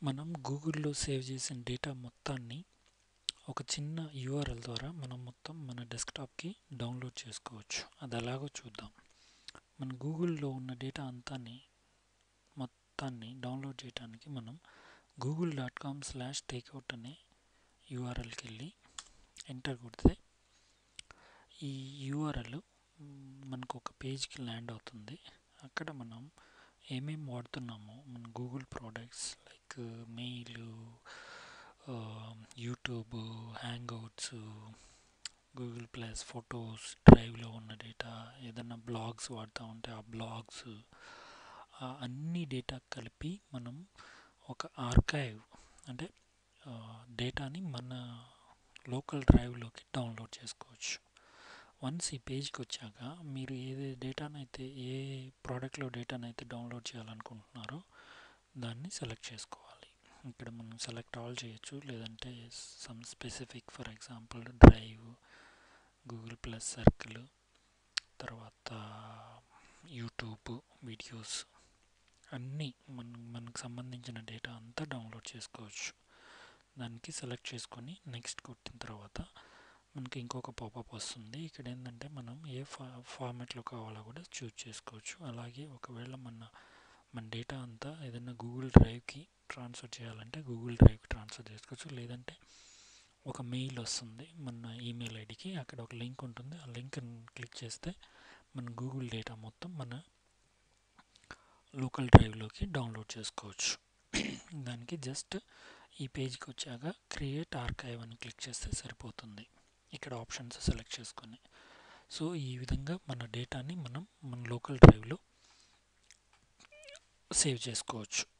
మనం గూగుల్లో సేవ్ చేసిన డేటా మొత్తాన్ని ఒక చిన్న యూఆర్ఎల్ ద్వారా మనం మొత్తం మన డెస్క్టాప్కి డౌన్లోడ్ చేసుకోవచ్చు అది ఎలాగో చూద్దాం మన గూగుల్లో ఉన్న డేటా అంతాన్ని మొత్తాన్ని డౌన్లోడ్ చేయడానికి మనం Google dot com slash takeout అనే యూఆర్ఎల్కి వెళ్ళి ఎంటర్ కొడితే ఈ యూఆర్ఎల్ మనకు ఒక పేజ్కి ల్యాండ్ అవుతుంది అక్కడ మనం ఏమేమి వాడుతున్నామో మన Google products like mail YouTube hangouts Google plus photos డ్రైవ్లో ఉన్న డేటా ఏదైనా బ్లాగ్స్ వాడుతూ ఉంటే ఆ బ్లాగ్స్ అన్ని డేటా కలిపి మనం ఒక ఆర్కైవ్ అంటే డేటాని మన లోకల్ డ్రైవ్లోకి డౌన్లోడ్ చేసుకోవచ్చు వన్స్ ఈ పేజ్కి వచ్చాక మీరు ఏ డేటానైతే ఏ ప్రోడక్ట్లో డేటానైతే డౌన్లోడ్ చేయాలనుకుంటున్నారో దాన్ని సెలెక్ట్ చేసుకోవాలి ఇక్కడ మనం సెలెక్ట్ ఆల్ చేయొచ్చు లేదంటే some specific for example drive Google plus circle తర్వాత యూట్యూబ్ వీడియోస్ అన్నీ మన మనకు సంబంధించిన డేటా అంతా డౌన్లోడ్ చేసుకోవచ్చు దానికి సెలెక్ట్ చేసుకొని నెక్స్ట్ కొట్టిన తర్వాత మనకి ఇంకొక పాపప్ వస్తుంది ఇక్కడ ఏంటంటే మనం ఏ ఫా ఫార్మాట్లో కావాలో కూడా చూజ్ చేసుకోవచ్చు అలాగే ఒకవేళ మన మన డేటా అంతా ఏదైనా గూగుల్ డ్రైవ్కి ట్రాన్స్ఫర్ చేయాలంటే గూగుల్ డ్రైవ్కి ట్రాన్స్ఫర్ చేసుకోవచ్చు లేదంటే ఒక మెయిల్ వస్తుంది మన ఈమెయిల్ ఐడికి అక్కడ ఒక లింక్ ఉంటుంది ఆ లింక్ క్లిక్ చేస్తే మన గూగుల్ డేటా మొత్తం మన లోకల్ డ్రైవ్లోకి డౌన్లోడ్ చేసుకోవచ్చు దానికి జస్ట్ ఈ పేజ్కి వచ్చాక క్రియేట్ ఆర్కైవ్ అని క్లిక్ చేస్తే సరిపోతుంది ఇక్కడ ఆప్షన్స్ సెలెక్ట్ చేసుకొని సో ఈ విధంగా మన డేటాని మనం మన లోకల్ డ్రైవ్లో సేవ్ చేసుకోవచ్చు